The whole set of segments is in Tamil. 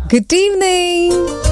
Good evening.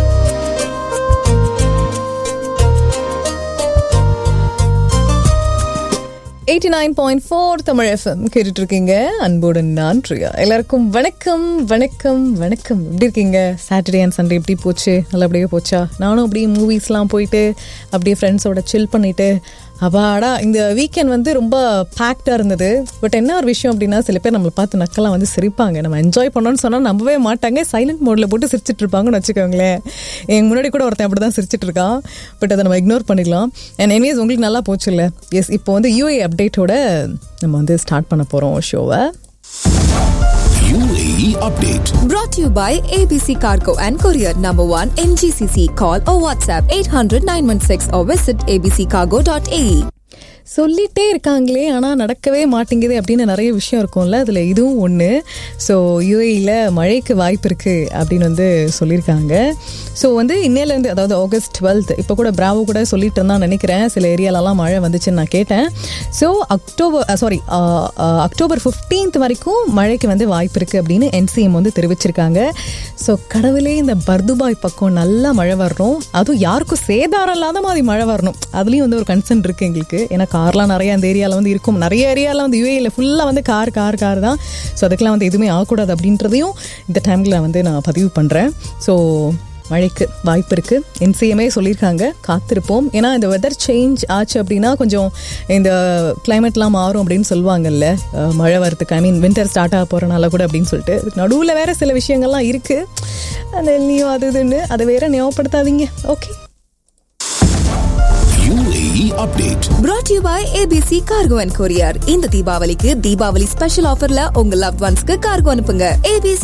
Eighty nine point four Tamil FM கேட்டுட்டு இருக்கீங்க அன்போடு நான் பிரியா எல்லாருக்கும் வணக்கம் வணக்கம் வணக்கம் எப்படி இருக்கீங்க சாட்டர்டே அண்ட் சண்டே எப்படி போச்சு நல்லபடியாக போச்சா நானும் அப்படியே மூவிஸ்லாம் போயிட்டு அப்படியே ஃப்ரெண்ட்ஸோட சில் பண்ணிட்டு அப்பாடா இந்த வீக்கெண்ட் வந்து ரொம்ப பேக்டாக இருந்தது பட் என்ன ஒரு விஷயம் அப்படின்னா சில பேர் நம்மளை பார்த்து நக்கெல்லாம் வந்து சிரிப்பாங்க நம்ம என்ஜாய் பண்ணோம்னு சொன்னால் நம்பவே மாட்டாங்க சைலண்ட் மோடில் போட்டு சிரிச்சிட்டு இருப்பாங்கன்னு வச்சுக்கோங்களேன் எங்கள் முன்னாடி கூட ஒருத்தன் அப்படி தான் சிரிச்சிட்டு இருக்கான் பட் அதை நம்ம இக்னோர் பண்ணிடலாம் அண்ட் எனிவேஸ் உங்களுக்கு நல்லா போச்சு இல்லை எஸ் இப்போ வந்து யூஏ அப்டேட்டோட நம்ம வந்து ஸ்டார்ட் பண்ண போகிறோம் ஷோவை UAE update. Brought to you by ABC Cargo and Courier Number 1 MGCC. Call or WhatsApp 800 916 or visit abccargo.ae. சொல்லிட்டே இருக்காங்களே ஆனால் நடக்கவே மாட்டேங்குது அப்படின்னு நிறைய விஷயம் இருக்கும்ல அதில் இதுவும் ஒன்று ஸோ யூஏயில் மழைக்கு வாய்ப்பு இருக்குது அப்படின்னு வந்து சொல்லியிருக்காங்க ஸோ வந்து இன்னையிலேருந்து அதாவது ஆகஸ்ட் டுவெல்த் இப்போ கூட பிராவோ கூட சொல்லிட்டு இருந்தான் நினைக்கிறேன் சில ஏரியாலலாம் மழை வந்துச்சுன்னு நான் கேட்டேன் so October sorry October fifteenth வரைக்கும் மழைக்கு வந்து வாய்ப்பு இருக்குது அப்படின்னு என்சிஎம் வந்து தெரிவிச்சிருக்காங்க ஸோ கடவுளே இந்த பர்துபாய் பக்கம் நல்லா மழை வரணும் அதுவும் யாருக்கும் சேதாரம் இல்லாத மாதிரி மழை வரணும் அதுலேயும் வந்து ஒரு கன்சர்ன் இருக்குது எங்களுக்கு ஏன்னா கார்லாம் நிறைய அந்த ஏரியாவில் வந்து இருக்கும் நிறைய ஏரியாவில் வந்து யூஏயில் ஃபுல்லாக வந்து கார் கார் கார் தான் ஸோ அதுக்கெலாம் வந்து எதுவுமே ஆகக்கூடாது அப்படின்றதையும் இந்த டைமில் வந்து நான் பதிவு பண்ணுறேன் ஸோ மழைக்கு வாய்ப்பு இருக்குது என்சிஎம்ஏ சொல்லியிருக்காங்க காத்திருப்போம் ஏன்னா இந்த வெதர் சேஞ்ச் ஆச்சு அப்படின்னா கொஞ்சம் இந்த கிளைமேட்லாம் மாறும் அப்படின்னு சொல்லுவாங்கல்ல அஹ், மழை வரதுக்கு ஐ மீன் வின்டர் ஸ்டார்ட் ஆக போகிறனால கூட அப்படின்னு சொல்லிட்டு நடுவில் வேறு சில விஷயங்கள்லாம் இருக்குது அந்த நீயும் அது இதுன்னு அதை வேற ஞாபகப்படுத்தாதீங்க okay UAE update. Brought to you by ABC Cargo and Courier. இந்த தீபாவளிக்கு தீபாவளி ஸ்பெஷல் ஆஃபர்ல உங்க லவ் ஒன்ஸ்க்கு கார்கோ அனுப்புங்க ABC